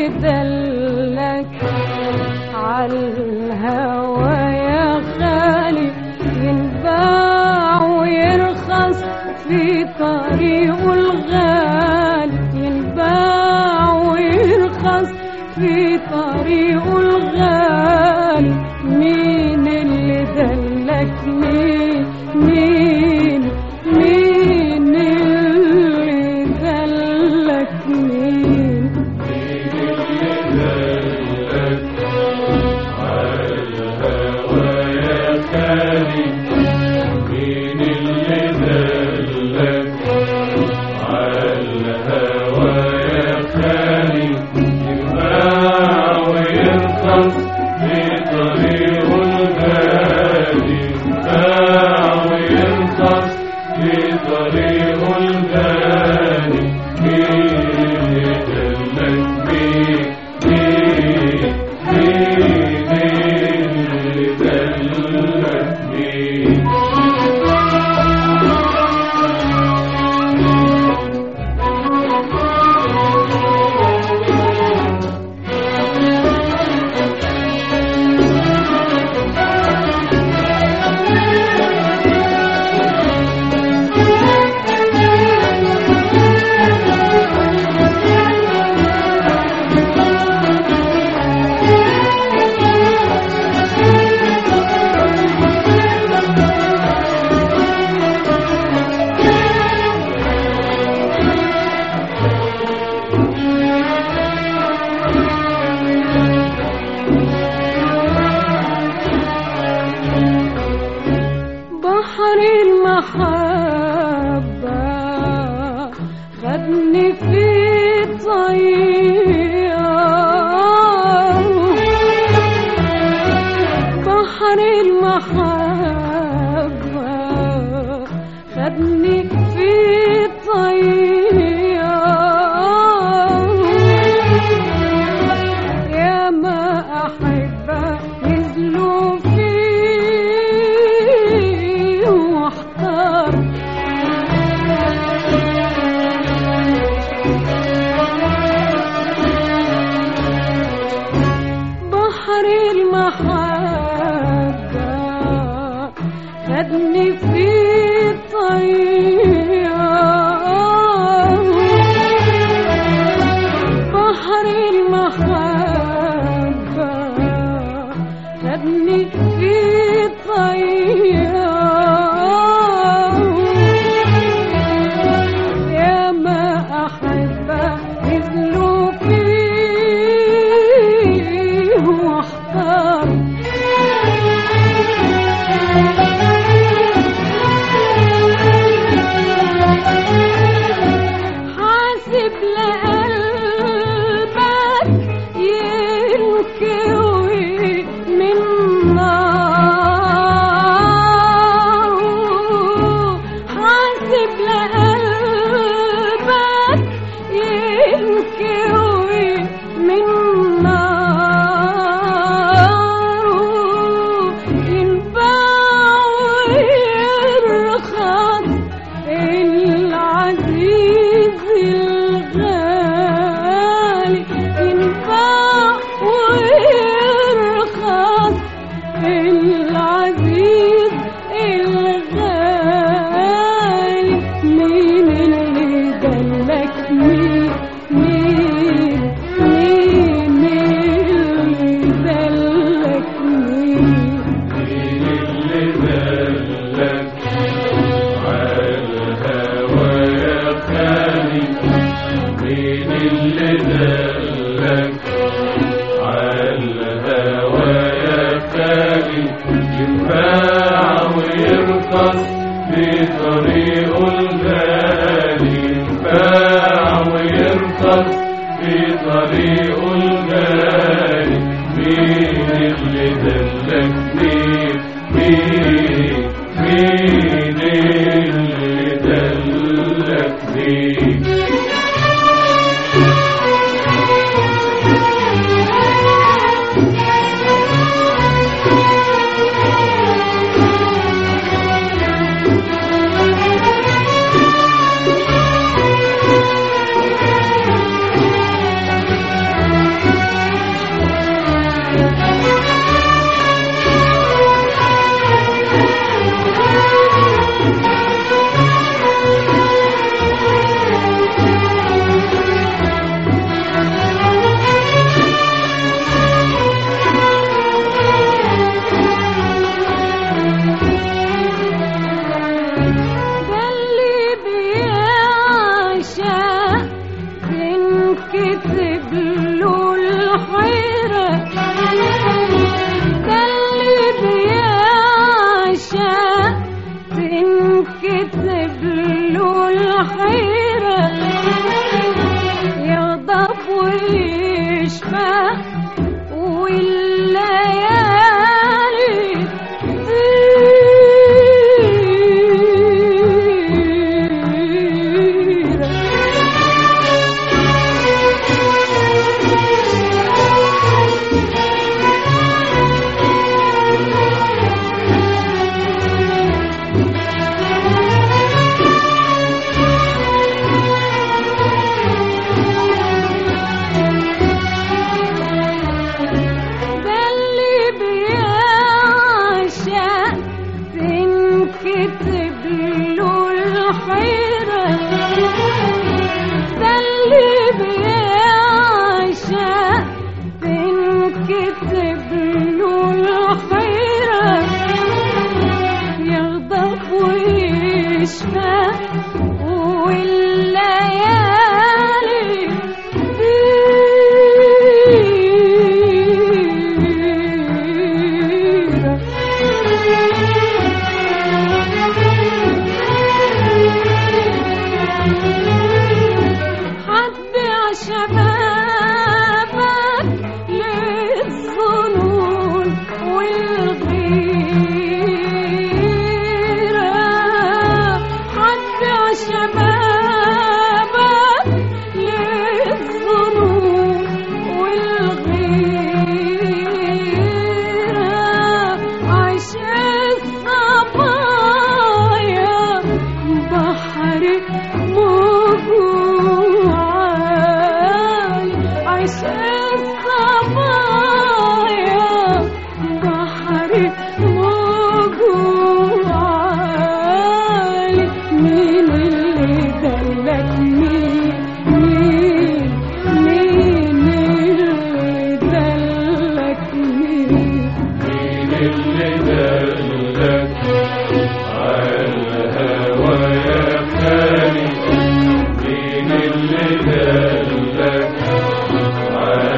اللي دلك عالهوى يا خالي ينباع ويرخص في طريقه الغالي ينباع ويرخص في طريقه الغالي مين اللي دلك مين مين مين اللي دلك مين طريق الغالي مين يدلك مين مين مين يدلك مين بحر المحبة خدني في طيار بحر المحبة خدني في طيار يا ما أحبه نزلوا فيه واحتار بحر المحبة خدني في طيار بحر المحبة خدني في طيار يا ما أحبه نزلوا فيه واحتار حاسب لقلبك ينكوي من نار حاسب لقلبك ينكوي من نار ينباع ويرخص العزيز الغالي ينباع ويرخص العزيز الغالي مين اللي دلك مين مين مين اللي دلك مين مين اللي دلك عالهوى يا خالي مين اللي دلك عالهوى يا خالي ينباع ويرخص في طريق الغالي ينباع ويرخص في طريق الغالي مين اللي دلك مين مين مين اللي دلك مين يشفى والليالي تطير ده اللي بيعشق تنكتب له الحيرة ده اللي بيعشق تنكتب له الحيرة يغضب ويشفى والليالي تطير هتبيع شبابك للظنون والغيرة هتبيع شبابك للظنون والغيرة عشان صبايا بحر موجوعان عشان صبايا بحر موجوعان مين اللي دلك مين مين مين اللي دلك مين مين اللي دلك عالهوى يا خالي مين اللي دلك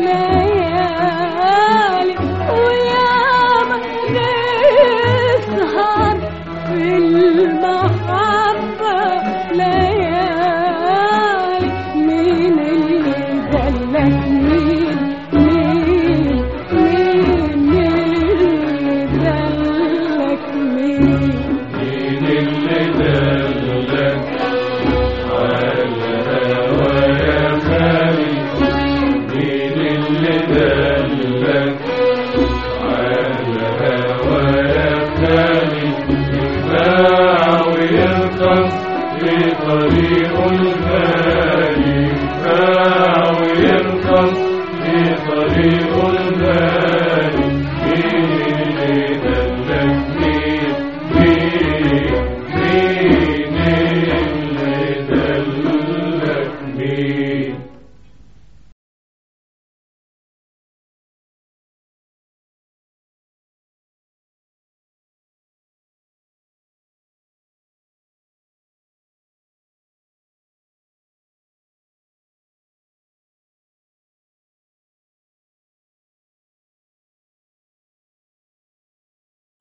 ليالي وياما نسهر في المحبة ليالي مين اللي دلك مين مين مين اللي دلك مين مين اللي دلك على الهوى يا خالي مين اللي دلك على الهوى يا خالي يتباع ويرخص في طريق الغالي يتباع ويرخص في طريق